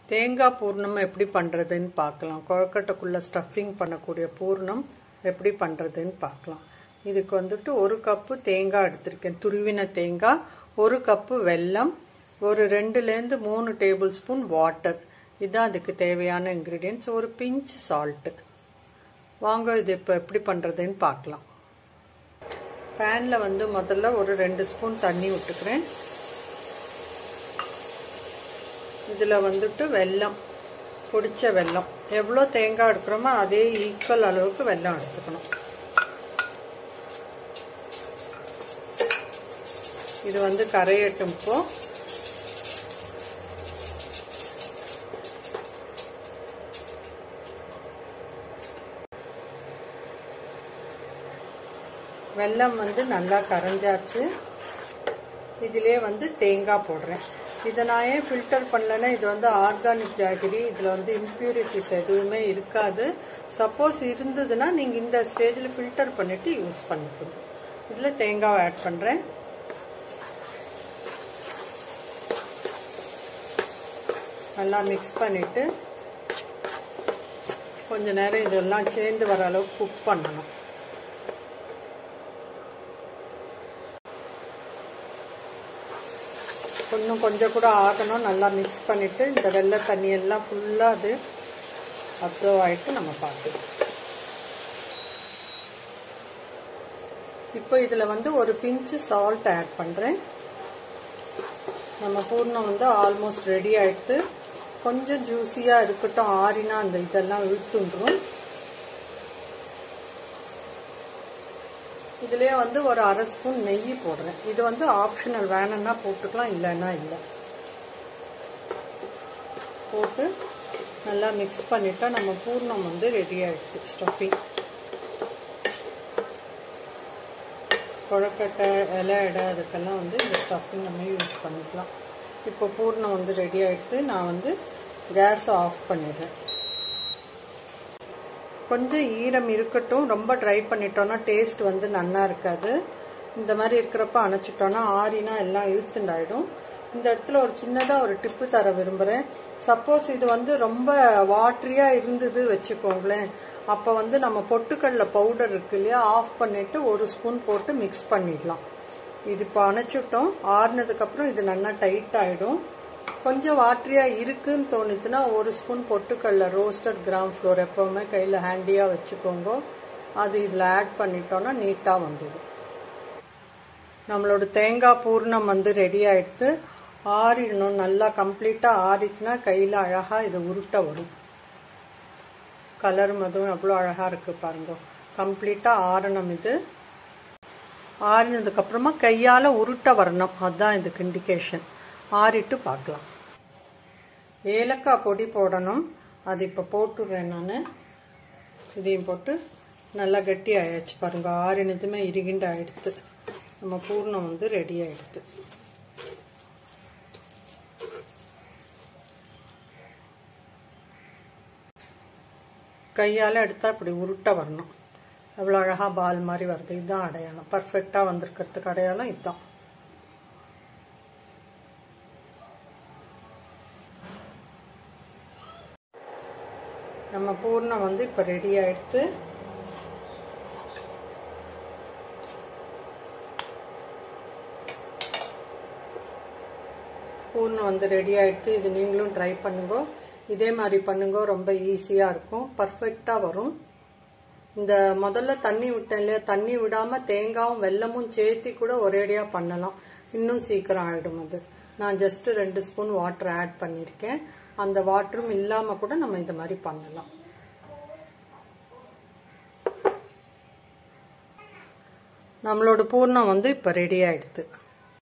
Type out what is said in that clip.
தேங்காய் பூர்ணம் எப்படி பண்ணுறதுன்னு பார்க்கலாம் கொழக்கட்டைக்குள்ளே ஸ்டஃபிங் பண்ணக்கூடிய பூர்ணம் எப்படி பண்ணுறதுன்னு பார்க்கலாம் இதுக்கு வந்துட்டு ஒரு கப்பு தேங்காய் எடுத்திருக்கேன் துருவின தேங்காய் ஒரு கப்பு வெல்லம் ஒரு ரெண்டுலேருந்து மூணு டேபிள் ஸ்பூன் வாட்டர் இதுதான் அதுக்கு தேவையான இன்க்ரீடியன்ட்ஸ் ஒரு பிஞ்ச் சால்ட்டு வாங்க இது இப்போ எப்படி பண்ணுறதுன்னு பார்க்கலாம் பேனில் வந்து முதல்ல ஒரு ரெண்டு ஸ்பூன் தண்ணி விட்டுக்கிறேன் இதில் வந்துட்டு வெல்லம் பொடிச்ச வெல்லம் எவ்வளோ தேங்காய் எடுக்கிறோமோ அதே ஈக்குவல் அளவுக்கு வெல்லம் எடுத்துக்கணும் இது வந்து கரையட்டும் இப்போ வெல்லம் வந்து நல்லா கரைஞ்சாச்சு இதிலே வந்து தேங்காய் போடுறேன் இதை நான் ஏன் ஃபில்டர் பண்ணலன்னா இது வந்து ஆர்கானிக் ஜாகிரி இதில் வந்து இம்ப்யூரிட்டிஸ் எதுவுமே இருக்காது சப்போஸ் இருந்ததுன்னா நீங்கள் இந்த ஸ்டேஜில் ஃபில்டர் பண்ணிட்டு யூஸ் பண்ணிக்கணும் இதில் தேங்காவை ஆட் பண்ணுறேன் நல்லா மிக்ஸ் பண்ணிட்டு கொஞ்ச நேரம் இதெல்லாம் சேர்ந்து வர அளவுக்கு குக் பண்ணணும் இன்னும் கொஞ்சம் கூட ஆகணும் நல்லா மிக்ஸ் பண்ணிவிட்டு இந்த வெள்ளை தண்ணி எல்லாம் ஃபுல்லாக அது அப்சர்வ் ஆகிட்டு நம்ம பார்க்கலாம் இப்போ இதில் வந்து ஒரு பிஞ்சு சால்ட் ஆட் பண்ணுறேன் நம்ம பூர்ணம் வந்து ஆல்மோஸ்ட் ரெடி ஆகிடுது கொஞ்சம் ஜூஸியாக இருக்கட்டும் ஆறினா அந்த இதெல்லாம் இழுத்துன்றோம் இதுலேயே வந்து ஒரு அரை ஸ்பூன் நெய் போடுறேன் இது வந்து ஆப்ஷனல் வேணும்னா போட்டுக்கலாம் இல்லைன்னா இல்லை போட்டு நல்லா மிக்ஸ் பண்ணிட்டா நம்ம பூர்ணம் வந்து ரெடி ஆகிடுது ஸ்டஃபிங் கொழக்கட்டை இலை எடை அதுக்கெல்லாம் வந்து இந்த ஸ்டஃபிங் நம்ம யூஸ் பண்ணிக்கலாம் இப்போ பூர்ணம் வந்து ரெடி ஆகிடுது நான் வந்து கேஸை ஆஃப் பண்ணிடுறேன் கொஞ்சம் ஈரம் இருக்கட்டும் ரொம்ப ட்ரை பண்ணிட்டோம்னா டேஸ்ட் வந்து நல்லா இருக்காது இந்த மாதிரி இருக்கிறப்ப அணைச்சிட்டோம்னா ஆறினா எல்லாம் இழுத்துண்டாயிடும் இந்த இடத்துல ஒரு சின்னதாக ஒரு டிப்பு தர விரும்புகிறேன் சப்போஸ் இது வந்து ரொம்ப வாட்ரியாக இருந்தது வச்சுக்கோங்களேன் அப்போ வந்து நம்ம பொட்டுக்கடல பவுடர் இருக்கு இல்லையா ஆஃப் பண்ணிட்டு ஒரு ஸ்பூன் போட்டு மிக்ஸ் பண்ணிடலாம் இது இப்போ அணைச்சிட்டோம் ஆறுனதுக்கப்புறம் இது நல்லா டைட் ஆகிடும் கொஞ்சம் வாட்ரியாக இருக்குன்னு தோணுதுன்னா ஒரு ஸ்பூன் பொட்டுக்கடல ரோஸ்டட் கிராம் ஃப்ளோர் எப்போவுமே கையில் ஹேண்டியாக வச்சுக்கோங்க அது இதில் ஆட் பண்ணிட்டோன்னா நீட்டாக வந்துடும் நம்மளோட தேங்காய் பூர்ணம் வந்து ரெடி ஆகிடுத்து ஆறிடணும் நல்லா கம்ப்ளீட்டாக ஆறிட்டுனா கையில் அழகாக இது உருட்ட வரும் கலர் மதுவும் எவ்வளோ அழகாக இருக்குது பாருங்க கம்ப்ளீட்டாக ஆறணும் இது ஆறினதுக்கப்புறமா கையால் உருட்ட வரணும் அதுதான் இதுக்கு இண்டிகேஷன் ஆறிட்டு பார்க்கலாம் ஏலக்காய் பொடி போடணும் அது இப்போ போட்டுடுறேன் நான் இதையும் போட்டு நல்லா கட்டி ஆயிடுச்சு பாருங்க ஆறினதுமே இறுகிண்டு ஆயிடுத்து நம்ம பூர்ணம் வந்து ரெடி ஆயிடுது கையால் எடுத்தால் இப்படி உருட்ட வரணும் எவ்வளோ அழகாக பால் மாதிரி வருது இதுதான் அடையாளம் பர்ஃபெக்டாக வந்திருக்கிறதுக்கு அடையாளம் இதுதான் நம்ம பூர்ணம் வந்து இப்போ ரெடி ஆயிடுத்து பூர்ணம் வந்து ரெடி ஆயிடுத்து இது நீங்களும் ட்ரை பண்ணுங்க இதே மாதிரி பண்ணுங்க ரொம்ப ஈஸியாக இருக்கும் பர்ஃபெக்டாக வரும் இந்த முதல்ல தண்ணி விட்டேன் இல்லையா தண்ணி விடாமல் தேங்காயும் வெல்லமும் சேர்த்தி கூட ஒரேடியாக பண்ணலாம் இன்னும் சீக்கிரம் ஆகிடும் அது நான் ஜஸ்ட் ரெண்டு ஸ்பூன் வாட்டர் ஆட் பண்ணியிருக்கேன் அந்த வாட்டரும் இல்லாமல் கூட நம்ம இந்த மாதிரி பண்ணலாம் நம்மளோட பூர்ணம் வந்து இப்போ ரெடி ஆயிடுது